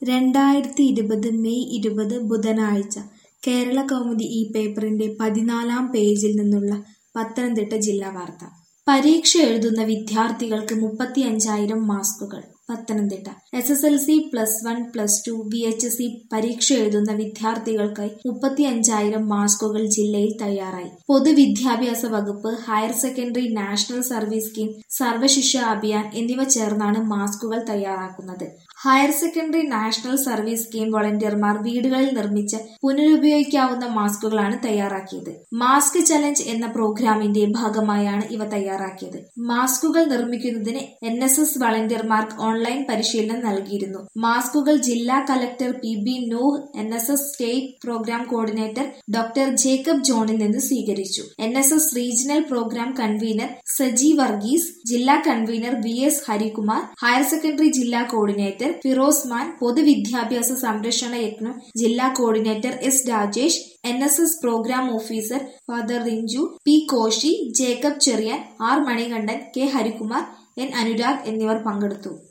രണ്ടായിരത്തി ഇരുപത് മെയ് ഇരുപത് ബുധനാഴ്ച കേരളകൗമുദി ഈ പേപ്പറിന്റെ പതിനാലാം പേജിൽ നിന്നുള്ള പത്തനംതിട്ട ജില്ലാ വാർത്ത പരീക്ഷ എഴുതുന്ന വിദ്യാർത്ഥികൾക്ക് മുപ്പത്തിയഞ്ചായിരം മാസ്കുകൾ Pathanamthitta S S L C plus one plus two V H S C പരീക്ഷ എഴുതുന്ന വിദ്യാർത്ഥികൾക്കായി മുപ്പത്തിയഞ്ചായിരം മാസ്കുകൾ ജില്ലയിൽ തയ്യാറായി പൊതുവിദ്യാഭ്യാസ വകുപ്പ് higher secondary national service scheme സർവശിക്ഷ Abhiyan എന്നിവ ചേർന്നാണ് മാസ്കുകൾ തയ്യാറാക്കുന്നത് higher secondary national service scheme വോളണ്ടിയർമാർ വീടുകളിൽ നിർമ്മിച്ച പുനരുപയോഗിക്കാവുന്ന മാസ്കുകളാണ് തയ്യാറാക്കിയത് മാസ്ക് ചലഞ്ച് എന്ന പ്രോഗ്രാമിന്റെ ഭാഗമായാണ് ഇവ തയ്യാറാക്കിയത് മാസ്കുകൾ നിർമ്മിക്കുന്നതിന് എൻ എസ് എസ് വളണ്ടിയർമാർക്ക് ഓൺലൈൻ പരിശീലനം നൽകിയിരുന്നു മാസ്കുകൾ ജില്ലാ collector P B Nooh N S S state programme coordinator doctor Jacob ജോണിൽ നിന്ന് സ്വീകരിച്ചു N S S regional programme convener Saji Varghese ജില്ലാ convener V S Harikumar higher secondary ജില്ലാ കോർഡിനേറ്റർ ഫിറോസ് മാൻ പൊതുവിദ്യാഭ്യാസ സംരക്ഷണ യജ്ഞം ജില്ലാ coordinator S Rajesh N S S programme officer father Rinchu P Koshy Jacob Cherian R Manikandan K Harikumar N Anurag എന്നിവർ പങ്കെടുത്തു